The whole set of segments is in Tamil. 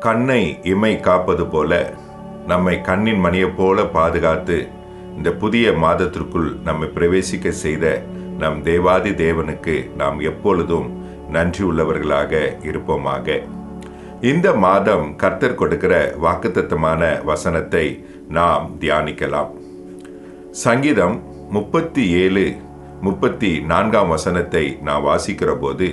கண்ணை இமை காப்பது போல நம்மை கண்ணின் மணியைப் போல பாதுகாத்து இந்த புதிய மாதத்திற்குள் நம்மை பிரவேசிக்க செய்த நம் தேவாதி தேவனுக்கு நாம் எப்பொழுதும் நன்றி உள்ளவர்களாக இருப்போமாக இந்த மாதம் கர்த்தர் கொடுக்கிற வாக்குத்தத்தமான வசனத்தை நாம் தியானிக்கலாம் சங்கீதம் முப்பத்தி ஏழு முப்பத்தி நான்காம் வசனத்தை நான் வாசிக்கிற போது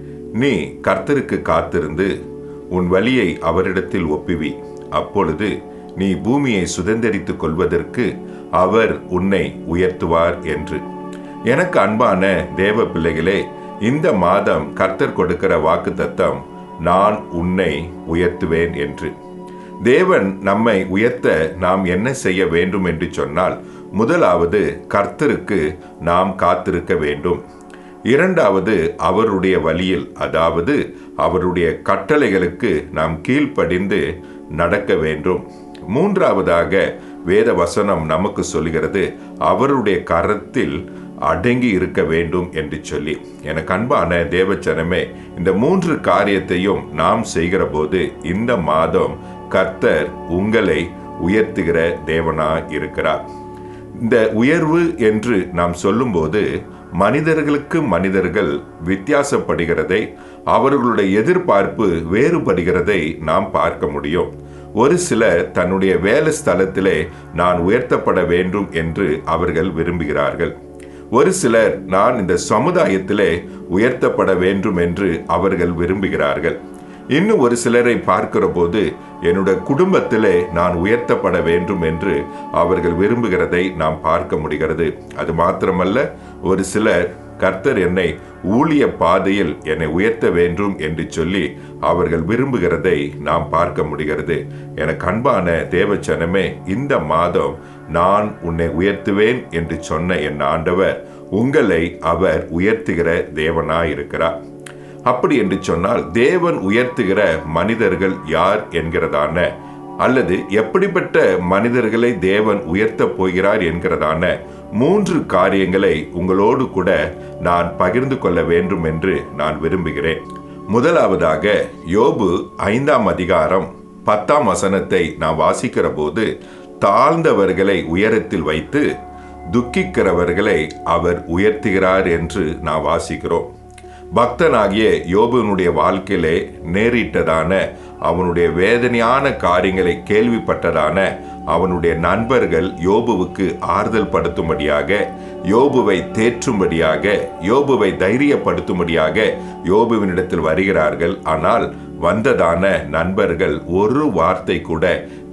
நீ கர்த்தருக்கு காத்திருந்து உன் வழியை அவரிடத்தில் ஒப்புவி அப்பொழுது நீ பூமியை சுதந்தரித்துக் கொள்வதற்கு அவர் உன்னை உயர்த்துவார் என்று எனக்கு அன்பான தேவ பிள்ளைகளே இந்த மாதம் கர்த்தர் கொடுக்கிற வாக்குத்தத்தம் நான் உன்னை உயர்த்துவேன் என்று தேவன் நம்மை உயர்த்த நாம் என்ன செய்ய வேண்டும் என்று சொன்னால் முதலாவது கர்த்தருக்கு நாம் காத்திருக்க வேண்டும் இரண்டாவது அவருடைய வழியில் அதாவது அவருடைய கட்டளைகளுக்கு நாம் கீழ்ப்படிந்து நடக்க வேண்டும் மூன்றாவதாக வேத வசனம் நமக்கு சொல்கிறது அவருடைய கரத்தில் அடங்கி இருக்க வேண்டும் என்று சொல்லி எனக்கு அன்பான தேவச்சனமே இந்த மூன்று காரியத்தையும் நாம் செய்கிற போது இந்த மாதம் கர்த்தர் உங்களை உயர்த்துகிற தேவனா இருக்கிறார் இந்த உயர்வு என்று நாம் சொல்லும்போது மனிதர்களுக்கு மனிதர்கள் வித்தியாசப்படுகிறதை அவர்களுடைய எதிர்பார்ப்பு வேறுபடுகிறதை நாம் பார்க்க முடியும் ஒரு சிலர் தன்னுடைய வேலை ஸ்தலத்திலே நான் உயர்த்தப்பட வேண்டும் என்று அவர்கள் விரும்புகிறார்கள் ஒரு சிலர் நான் இந்த சமுதாயத்திலே உயர்த்தப்பட வேண்டும் என்று அவர்கள் விரும்புகிறார்கள் இன்னும் ஒரு சிலரை பார்க்கிற போது என்னுடைய குடும்பத்திலே நான் உயர்த்தப்பட வேண்டும் என்று அவர்கள் விரும்புகிறதை நாம் பார்க்க முடிகிறது அது மாத்திரமல்ல ஒரு சிலர் கர்த்தர் என்னை ஊழிய பாதையில் என்னை உயர்த்த வேண்டும் என்று சொல்லி அவர்கள் விரும்புகிறதை நாம் பார்க்க முடிகிறது எனக்கு அன்பான தேவச்சனமே இந்த மாதம் நான் உன்னை உயர்த்துவேன் என்று சொன்ன என் ஆண்டவர் உங்களை அவர் உயர்த்துகிற தேவனாயிருக்கிறார் அப்படி என்று சொன்னால் தேவன் உயர்த்துகிற மனிதர்கள் யார் என்கிறதான அல்லது எப்படிப்பட்ட மனிதர்களை தேவன் உயர்த்தப் போகிறார் என்கிறதான மூன்று காரியங்களை உங்களோடு கூட நான் பகிர்ந்து கொள்ள வேண்டும் என்று நான் விரும்புகிறேன் முதலாவதாக யோபு ஐந்தாம் அதிகாரம் பத்தாம் வசனத்தை நான் வாசிக்கிற போது தாழ்ந்தவர்களை உயரத்தில் வைத்து துக்கிக்கிறவர்களை அவர் உயர்த்துகிறார் என்று நான் வாசிக்கிறோம் பக்தனாகிய யோபுனுடைய வாழ்க்கையிலே நேரிட்டதான அவனுடைய வேதனையான காரியங்களை கேள்விப்பட்டதான அவனுடைய நண்பர்கள் யோபுவுக்கு ஆறுதல் படுத்தும்படியாக யோபுவை தேற்றும்படியாக யோபுவை தைரியப்படுத்தும்படியாக யோபுவினிடத்தில் வருகிறார்கள் ஆனால் வந்ததான நண்பர்கள் ஒரு வார்த்தை கூட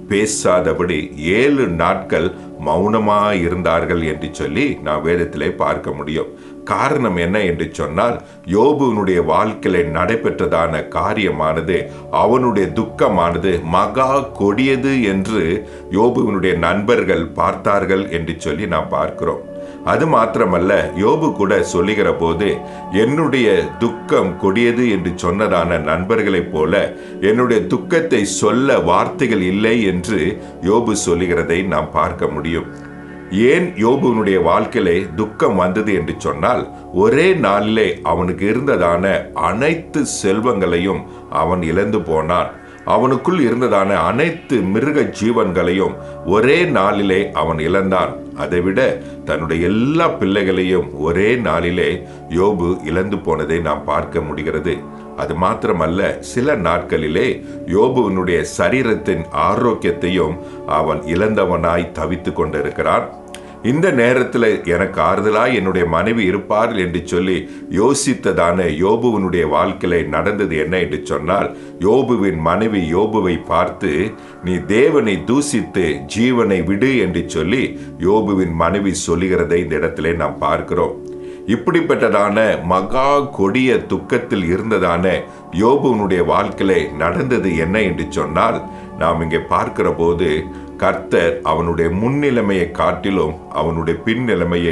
பேசாதபடி ஏழு நாட்கள் மௌனமாக இருந்தார்கள் என்று சொல்லி நான் வேதத்திலே பார்க்க முடியும் காரணம் என்ன என்று சொன்னால் யோபுவனுடைய வாழ்க்கையில நடைபெற்றதான காரியமானது அவனுடைய துக்கமானது மகா கொடியது என்று யோபுவனுடைய நண்பர்கள் பார்த்தார்கள் என்று சொல்லி நாம் பார்க்கிறோம் அது மாத்திரமல்ல யோபு கூட சொல்லுகிற போது என்னுடைய துக்கம் கொடியது என்று சொன்னதான நண்பர்களைப் போல என்னுடைய துக்கத்தை சொல்ல வார்த்தைகள் இல்லை என்று யோபு சொல்லுகிறதை நாம் பார்க்க முடியும் ஏன் யோபுவனுடைய வாழ்க்கையிலே துக்கம் வந்தது என்று சொன்னால் ஒரே நாளிலே அவனுக்கு இருந்ததான அனைத்து செல்வங்களையும் அவன் இழந்து போனான் அவனுக்குள் இருந்ததான அனைத்து மிருக ஜீவன்களையும் ஒரே நாளிலே அவன் இழந்தான் அதைவிட தன்னுடைய எல்லா பிள்ளைகளையும் ஒரே நாளிலே யோபு இழந்து போனதை நாம் பார்க்க முடிகிறது அது மாத்திரமல்ல சில நாட்களிலே யோபுவனுடைய சரீரத்தின் ஆரோக்கியத்தையும் அவன் இழந்தவனாய் தவித்து கொண்டிருக்கிறான் இந்த நேரத்தில் எனக்கு ஆறுதலாய் என்னுடைய மனைவி இருப்பார் என்று சொல்லி யோசித்ததான யோபுவனுடைய வாழ்க்கையில நடந்தது என்ன என்று சொன்னால் யோபுவின் மனைவி யோபுவை பார்த்து நீ தேவனை தூசித்து ஜீவனை விடு என்று சொல்லி யோபுவின் மனைவி சொல்லுகிறதை இந்த இடத்திலே நாம் பார்க்கிறோம் இப்படிப்பட்டதான மகா கொடிய துக்கத்தில் இருந்ததான யோபுவனுடைய வாழ்க்கையில நடந்தது என்ன என்று சொன்னால் நாம் இங்கே பார்க்கிற போது கர்த்தர் அவனுடைய முன்னிலைமையை காட்டிலும் அவனுடைய பின்னிலைமையை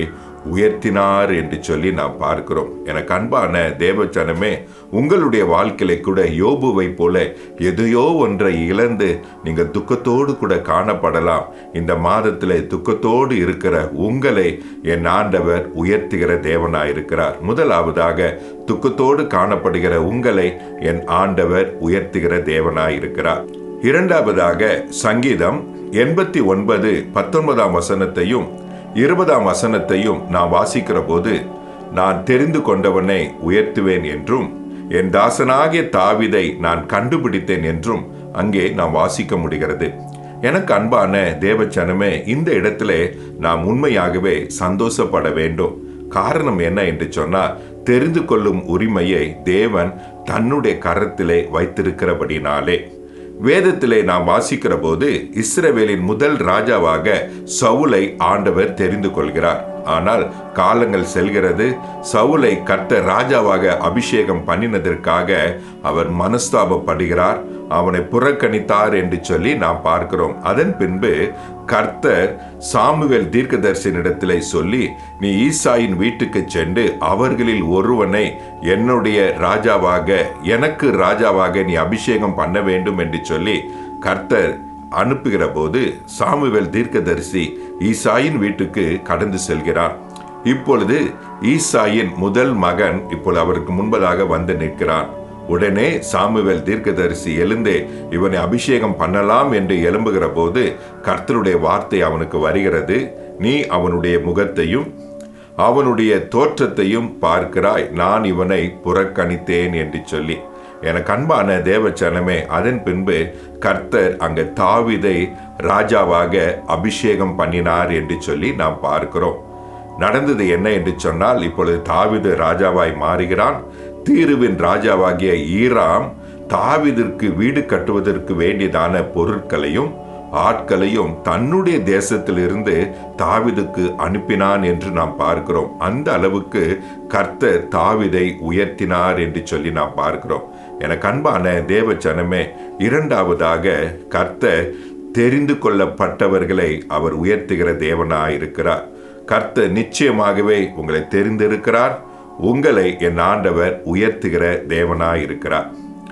உயர்த்தினார் என்று சொல்லி நாம் பார்க்கிறோம் எனக்கு அன்பான தேவச்சனமே உங்களுடைய வாழ்க்கையில கூட யோபுவை போல எதையோ ஒன்றை இழந்து நீங்க துக்கத்தோடு கூட காணப்படலாம் இந்த மாதத்துல துக்கத்தோடு இருக்கிற உங்களை என் ஆண்டவர் உயர்த்துகிற தேவனாய் இருக்கிறார் முதலாவதாக துக்கத்தோடு காணப்படுகிற உங்களை என் ஆண்டவர் உயர்த்துகிற தேவனாய் இருக்கிறார் இரண்டாவதாக சங்கீதம் எண்பத்தி ஒன்பது பத்தொன்பதாம் வசனத்தையும் இருபதாம் வசனத்தையும் நான் வாசிக்கிற போது நான் தெரிந்து கொண்டவனை உயர்த்துவேன் என்றும் என் தாசனாகிய தாவிதை நான் கண்டுபிடித்தேன் என்றும் அங்கே நாம் வாசிக்க முடிகிறது எனக்கு அன்பான தேவச்சனமே இந்த இடத்துல நாம் உண்மையாகவே சந்தோஷப்பட வேண்டும் காரணம் என்ன என்று சொன்னால் தெரிந்து கொள்ளும் உரிமையை தேவன் தன்னுடைய கரத்திலே வைத்திருக்கிறபடினாலே வேதத்திலே நாம் வாசிக்கிற போது இஸ்ரவேலின் முதல் ராஜாவாக சவுலை ஆண்டவர் தெரிந்து கொள்கிறார் ஆனால் காலங்கள் செல்கிறது சவுலை கர்த்த ராஜாவாக அபிஷேகம் பண்ணினதற்காக அவர் மனஸ்தாபப்படுகிறார் அவனை புறக்கணித்தார் என்று சொல்லி நாம் பார்க்கிறோம் அதன் பின்பு கர்த்தர் சாமுவேல் தீர்க்கதரிசனிடத்திலே சொல்லி நீ ஈசாயின் வீட்டுக்கு சென்று அவர்களில் ஒருவனை என்னுடைய ராஜாவாக எனக்கு ராஜாவாக நீ அபிஷேகம் பண்ண வேண்டும் என்று சொல்லி கர்த்தர் அனுப்புகிற போது சாமுவேல் தீர்க்கதரிசி ஈசாயின் வீட்டுக்கு கடந்து செல்கிறார் இப்பொழுது ஈசாயின் முதல் மகன் இப்பொழுது அவருக்கு முன்பதாக வந்து நிற்கிறான் உடனே சாமுவேல் தீர்க்கதரிசி எழுந்தே இவனை அபிஷேகம் பண்ணலாம் என்று எழும்புகிற போது கர்த்தருடைய வார்த்தை அவனுக்கு வருகிறது நீ அவனுடைய முகத்தையும் அவனுடைய தோற்றத்தையும் பார்க்கிறாய் நான் இவனை புறக்கணித்தேன் என்று சொல்லி எனக்கு அன்பான தேவச்சனமே அதன் பின்பு கர்த்தர் அங்க தாவிதை ராஜாவாக அபிஷேகம் பண்ணினார் என்று சொல்லி நாம் பார்க்கிறோம் நடந்தது என்ன என்று சொன்னால் இப்பொழுது தாவிது ராஜாவாய் மாறுகிறான் தீருவின் ராஜாவாகிய ஈராம் தாவிதிற்கு வீடு கட்டுவதற்கு வேண்டியதான பொருட்களையும் ஆட்களையும் தன்னுடைய தேசத்திலிருந்து தாவிதுக்கு அனுப்பினான் என்று நாம் பார்க்கிறோம் அந்த அளவுக்கு கர்த்தர் தாவிதை உயர்த்தினார் என்று சொல்லி நாம் பார்க்கிறோம் எனக்கு அன்பான தேவ ஜனமே இரண்டாவதாக கர்த்தர் தெரிந்து கொள்ளப்பட்டவர்களை அவர் உயர்த்துகிற தேவனாயிருக்கிறார் கர்த்தர் நிச்சயமாகவே உங்களை தெரிந்திருக்கிறார் உங்களை என் ஆண்டவர் உயர்த்துகிற தேவனாயிருக்கிறார்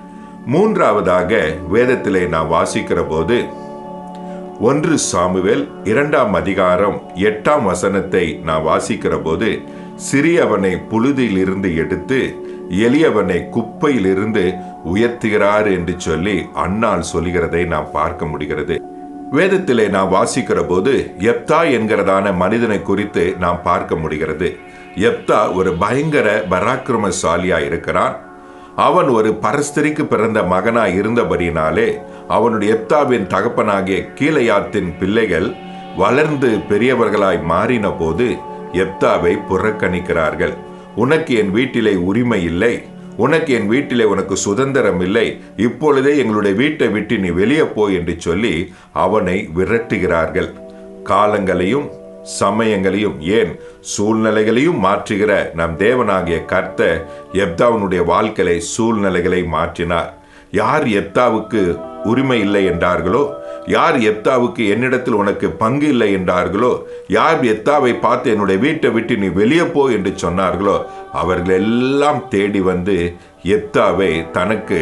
மூன்றாவதாக வேதத்திலே நாம் வாசிக்கிற போது ஒன்று சாமுவேல் இரண்டாம் அதிகாரம் எட்டாம் வசனத்தை நான் வாசிக்கிற போது சிறியவனை புழுதியிலிருந்து எடுத்து எளியவனை குப்பையிலிருந்து உயர்த்துகிறார் என்று சொல்லி அண்ணால் சொல்கிறதை நாம் பார்க்க முடிகிறது வேதத்திலே நாம் வாசிக்கிற போது எப்தா என்கிறதான மனிதனை குறித்து நாம் பார்க்க முடிகிறது எப்தா ஒரு பயங்கர பராக்கிரமசாலியா இருக்கிறான் அவன் ஒரு பரஸ்திரிக்கு பிறந்த மகனாய் இருந்தபடினாலே அவனுடைய எப்தாவின் தகப்பனாகிய கீழையாத்தின் பிள்ளைகள் வளர்ந்து பெரியவர்களாய் மாறின போது எப்தாவை புறக்கணிக்கிறார்கள் உனக்கு என் வீட்டிலே உரிமை இல்லை உனக்கு என் வீட்டிலே உனக்கு சுதந்திரம் இல்லை இப்பொழுதே எங்களுடைய வீட்டை விட்டு நீ வெளியே போ என்று சொல்லி அவனை விரட்டுகிறார்கள் காலங்களையும் சமயங்களையும் ஏன் சூழ்நிலைகளையும் மாற்றுகிற நம் தேவனாகிய கர்த்த எப்தாவினுடைய வாழ்க்கையை சூழ்நிலைகளை மாற்றினார் யார் எப்தாவுக்கு உரிமை இல்லை என்றார்களோ யார் எப்தாவுக்கு என்னிடத்தில் உனக்கு பங்கு இல்லை என்றார்களோ யார் எத்தாவை பார்த்து என்னுடைய வீட்டை விட்டு நீ வெளியே போ என்று சொன்னார்களோ அவர்கள் எல்லாம் தேடி வந்து எப்தாவை தனக்கு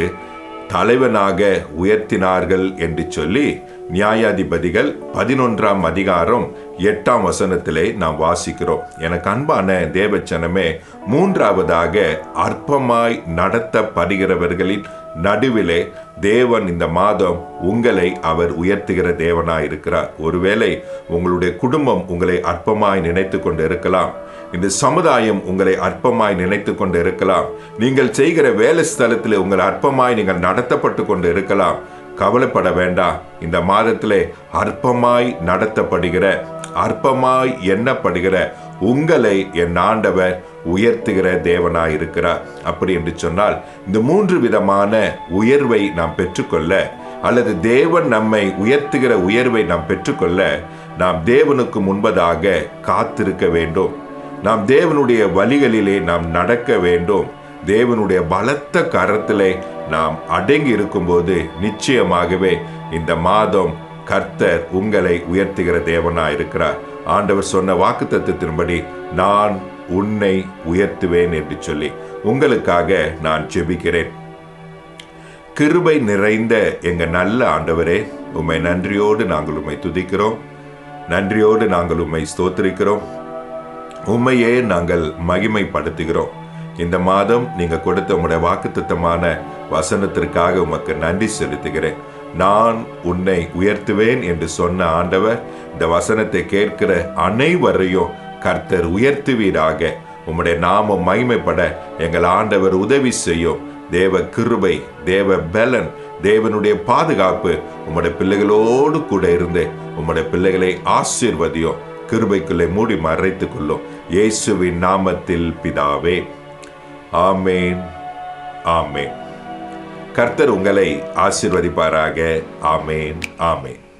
தலைவனாக உயர்த்தினார்கள் என்று சொல்லி நியாயாதிபதிகள் பதினொன்றாம் அதிகாரம் எட்டாம் வசனத்திலே நாம் வாசிக்கிறோம் எனக்கு அன்பான தேவச்சனமே மூன்றாவதாக அற்பமாய் நடத்தப்படுகிறவர்களின் நடுவிலே தேவன் இந்த மாதம் உங்களை அவர் உயர்த்துகிற தேவனாய் இருக்கிறார் ஒருவேளை உங்களுடைய குடும்பம் உங்களை அற்பமாய் நினைத்து கொண்டு இருக்கலாம் இந்த சமுதாயம் உங்களை அற்பமாய் நினைத்து கொண்டு இருக்கலாம் நீங்கள் செய்கிற வேலை ஸ்தலத்தில் உங்கள் அற்பமாய் நீங்கள் நடத்தப்பட்டு கொண்டு இருக்கலாம் கவலைப்பட வேண்டாம் இந்த மாதத்திலே அற்பமாய் நடத்தப்படுகிற அற்பமாய் எண்ணப்படுகிற உங்களை என் ஆண்டவர் உயர்த்துகிற தேவனாய் இருக்கிறார் அப்படி என்று சொன்னால் இந்த மூன்று விதமான உயர்வை நாம் பெற்றுக்கொள்ள அல்லது தேவன் நம்மை உயர்த்துகிற உயர்வை நாம் பெற்றுக்கொள்ள நாம் தேவனுக்கு முன்பதாக காத்திருக்க வேண்டும் நாம் தேவனுடைய வழிகளிலே நாம் நடக்க வேண்டும் தேவனுடைய பலத்த கரத்திலே நாம் அடங்கி இருக்கும்போது நிச்சயமாகவே இந்த மாதம் கர்த்தர் உங்களை உயர்த்துகிற தேவனாய் இருக்கிறார் ஆண்டவர் சொன்ன வாக்குத்தத்தத்தின்படி நான் உன்னை உயர்த்துவேன் என்று சொல்லி உங்களுக்காக நான் ஜெபிக்கிறேன் கிருபை நிறைந்த எங்க நல்ல ஆண்டவரே உம்மை நன்றியோடு நாங்கள் உம்மை துதிக்கிறோம் நன்றியோடு நாங்கள் உம்மை ஸ்தோத்திரிக்கிறோம் உம்மையே நாங்கள் மகிமைப்படுத்துகிறோம் இந்த மாதம் நீங்க கொடுத்த உங்களுடைய வாக்குத்தத்தமான வசனத்திற்காக உமக்கு நன்றி செலுத்துகிறேன் நான் உன்னை உயர்த்துவேன் என்று சொன்ன ஆண்டவர் இந்த வசனத்தை கேட்கிற அனைவரையும் கர்த்தர் உயர்த்துவீராக உம்முடைய நாமம் மகிமைப்பட எங்கள் ஆண்டவர் உதவி செய்யும் தேவ கிருபை தேவ பலன் தேவனுடைய பாதுகாப்பு உம்முடைய பிள்ளைகளோடு கூட இருந்து உம்முடைய பிள்ளைகளை ஆசீர்வதியும் கிருபைக்குள்ளே மூடி மறைத்துக் கொள்ளும் இயேசுவின் நாமத்தில் பிதாவே ஆமேன் ஆமேன் கர்த்தர் உங்களை ஆசீர்வதிப்பாராக ஆமேன் ஆமேன்